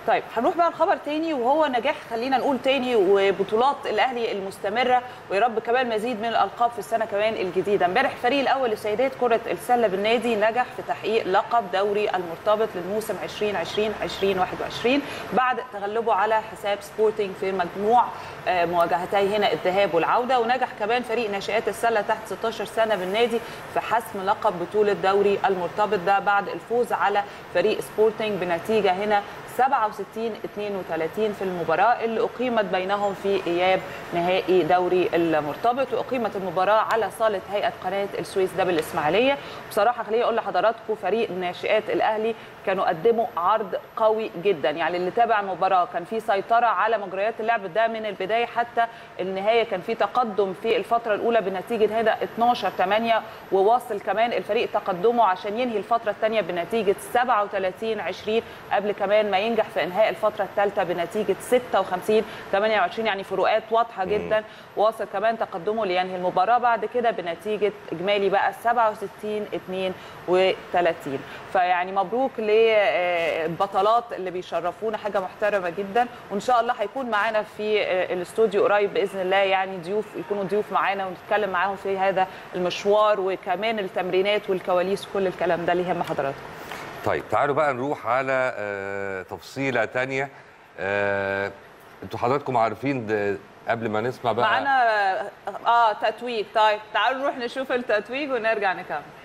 طيب هنروح بقى لخبر تاني وهو نجاح خلينا نقول تاني وبطولات الاهلي المستمره ويا رب كمان مزيد من الالقاب في السنه كمان الجديده امبارح الفريق الاول لسيدات كره السله بالنادي نجح في تحقيق لقب دوري المرتبط للموسم 2020 2021 بعد تغلبه على حساب سبورتنج في مجموع آه، مواجهتي هنا الذهاب والعوده ونجح كمان فريق ناشئات السله تحت 16 سنه بالنادي في حسم لقب بطوله دوري المرتبط ده بعد الفوز على فريق سبورتنج بنتيجه هنا 67 32 في المباراه اللي اقيمت بينهم في اياب نهائي دوري المرتبط واقيمت المباراه على صاله هيئه قناه السويس ده بالاسماعيليه بصراحه خليني اقول لحضراتكم فريق ناشئات الاهلي كانوا قدموا عرض قوي جدا يعني اللي تابع المباراه كان في سيطره على مجريات اللعب ده من البدايه حتى النهايه كان في تقدم في الفتره الاولى بنتيجه هنا 12 8 وواصل كمان الفريق تقدمه عشان ينهي الفتره الثانيه بنتيجه 37 20 قبل كمان ما ينجح في انهاء الفتره الثالثه بنتيجه 56 28 يعني فروقات واضحه جدا واصل كمان تقدمه لينهي المباراه بعد كده بنتيجه اجمالي بقى 67 32 فيعني مبروك للبطلات اللي بيشرفونا حاجه محترمه جدا وان شاء الله هيكون معانا في آه، الاستوديو قريب باذن الله يعني ضيوف يكونوا ضيوف معانا ونتكلم معاهم في هذا المشوار وكمان التمرينات والكواليس وكل الكلام ده اللي يهم حضراتكم طيب تعالوا بقى نروح على آه، تفصيله تانية آه، انتوا حضراتكم عارفين ده قبل ما نسمع بقى معانا اه تتويج طيب تعالوا نروح نشوف التتويج ونرجع نكمل